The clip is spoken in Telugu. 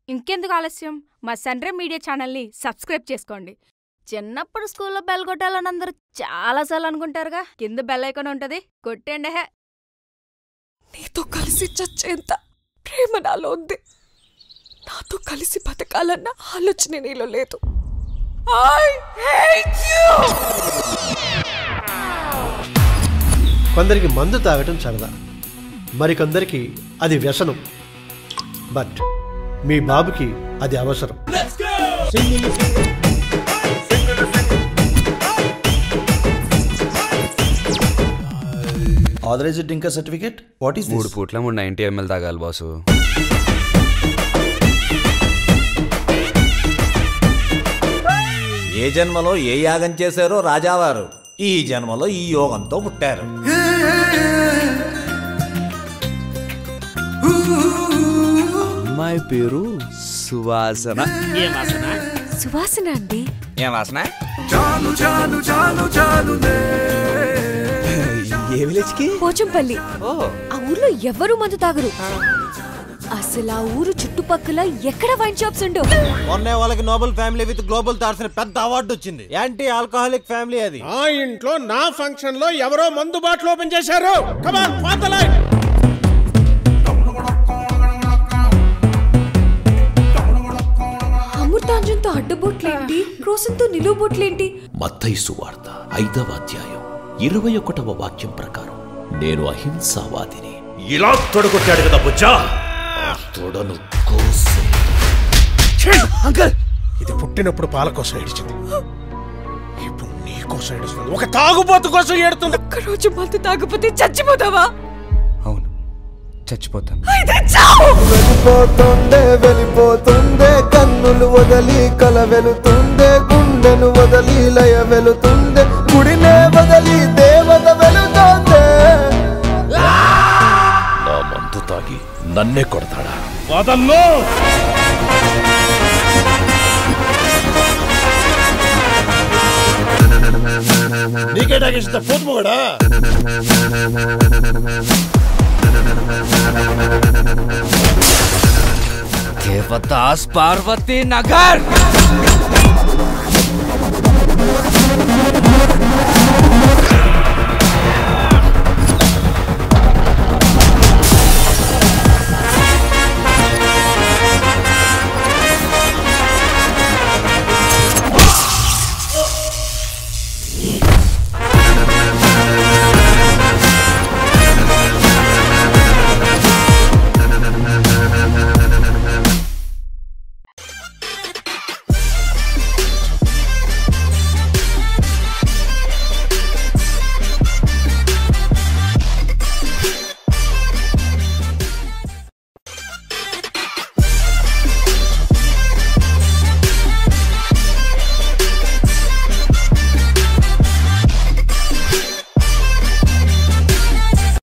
ఇంకెందుకు ఆలస్యం మా సన్రే మీడియా ఛానల్ని సబ్స్క్రైబ్ చేసుకోండి చిన్నప్పుడు స్కూల్లో బెల్ కొట్టాలని అందరూ చాలాసార్లు అనుకుంటారుగా కింద బెల్ ఐకాన్ ఉంటుంది కొట్టండి హే నీతో కలిసి చచ్చేంత ప్రేమ నాలో ఉంది నాతో కలిసి బతకాలన్న ఆలోచన నీలో లేదు I hate you! కొందరికి మందు తాగటం సరదా మరికొందరికి అది వ్యసనం బట్ మీ బాబుకి అది అవసరం authorized drinker certificate what is మూడు పూట్ల మూడు నైంటీ ఎంఎల్ తాగాలి బాసు ఏ జన్మలో ఏ యాగం చేశారో రాజావారు ఈ జన్మలో ఈ యోగంతో పుట్టారు అమ్మాయి పేరు సువాసన సువాసన అండి ఏం వాసన ఏ విలేజ్కి పోచంపల్లి ఆ ఊర్లో ఎవరు మందు తాగరు అసలు ఆ ఊరు చుట్టుపక్కల ఎక్కడ వైన్ షాప్స్ ఉండవు మొన్నే వాళ్ళకి noble family with global thoughts పెద్ద అవార్డు వచ్చింది యాంటీ ఆల్కహాలిక్ ఫ్యామిలీ అది ఆ ఇంట్లో నా ఫంక్షన్ లో ఎవరో మందు బాటిల్ ఓపెన్ చేశారు కమాన్ ఫాదర్ లైన్ అమృతాంజన్తో అడ్డబొట్లేంటి క్రోసంతో నిలువు బొట్లేంటి మత్తయి సువార్త ఐదవ అధ్యాయం ఇరవై ఒకటవ వాక్యం ప్రకారం నేను అహింసావాదిని ఇలా తొడగొట్టాడు కదా బుజ్జా ఆ తొడను కోసి అంకల్ ఇది పుట్టినప్పుడు పాల కోసం ఏడిచింది ఇప్పుడు నీ కోసం ఏడుస్తుంది ఒక తాగుబోతు కోసం ఏడుతుంది ఒక్కరోజు మందు తాగకపోతే చచ్చిపోతావా అవును చచ్చిపోతాను అయితే చావు వెళ్ళిపోతుందే వెళ్ళిపోతుందే కన్నులు వదలి కల వెలుతుందే గుండెను వదలి లయ వెలుతుందే గుడినే వదలి దేవత వెలుతోందే నా మందు తాగి నన్నే కొడతాడా నీకే తాగేసిన పోతు మొగడా దేవదాస్ పార్వతీ నగర్